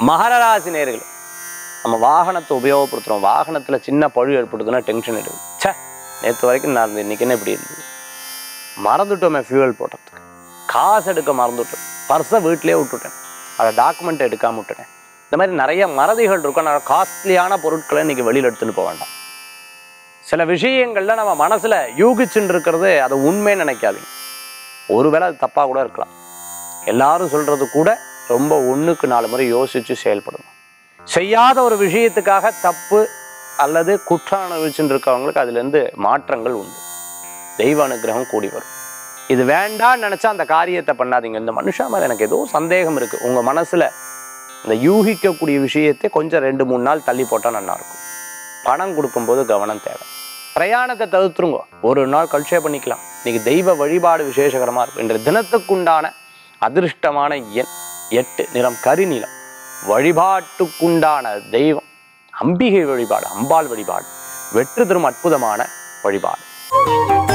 மகர ராசி நேயர்களே நம்ம வாகனத்தை உபயோகப்படுத்துகிறோம் வாகனத்தில் சின்ன பழு ஏற்படுதுன்னா டென்ஷன் எடுக்குது ச்சே நேற்று வரைக்கும் நான் இருந்தேன் இன்றைக்கி என்ன இப்படி இருந்தது மறந்துட்டோமே ஃபியூவல் போடுறதுக்கு காசு எடுக்க மறந்துட்டோம் பர்ஸை வீட்டிலே விட்டுட்டேன் அதை டாக்குமெண்ட் எடுக்காம விட்டுட்டேன் இந்த மாதிரி நிறைய மறதிகள் இருக்கும் நான் காஸ்ட்லியான பொருட்களை இன்னைக்கு வெளியில் எடுத்துன்னு போக வேண்டாம் சில விஷயங்கள்ல நம்ம மனசுல யூகிச்சுன்னு இருக்கிறது அது உண்மை நினைக்காதீங்க ஒருவேளை அது தப்பா கூட இருக்கலாம் எல்லாரும் சொல்றது கூட ரொம்ப ஒண்ணுக்கு நாலு முறை யோசிச்சு செயல்படணும் செய்யாத ஒரு விஷயத்துக்காக தப்பு அல்லது குற்றம் அனுபவிச்சுட்டு இருக்கவங்களுக்கு அதுல இருந்து மாற்றங்கள் உண்டு தெய்வ அனுகிரகம் கூடி வரும் இது வேண்டாம்னு நினைச்சா அந்த காரியத்தை பண்ணாதீங்க இந்த மனுஷன் மேல எனக்கு ஏதோ சந்தேகம் இருக்கு உங்க மனசுல இந்த யூகிக்கக்கூடிய விஷயத்தை கொஞ்சம் ரெண்டு மூணு நாள் தள்ளி போட்டா நல்லா இருக்கும் பணம் கொடுக்கும்போது கவனம் தேவை பிரயாணத்தை தவிர்த்துருங்க ஒரு நாள் கல்ச்சே பண்ணிக்கலாம் இன்னைக்கு தெய்வ வழிபாடு விசேஷகரமா இருக்கும் இன்று தினத்துக்குண்டான அதிர்ஷ்டமான எண் எட்டு நிறம் கரிநிலம் வழிபாட்டுக்குண்டான தெய்வம் அம்பிகை வழிபாடு அம்பாள் வழிபாடு வெற்றி தரும் அற்புதமான வழிபாடு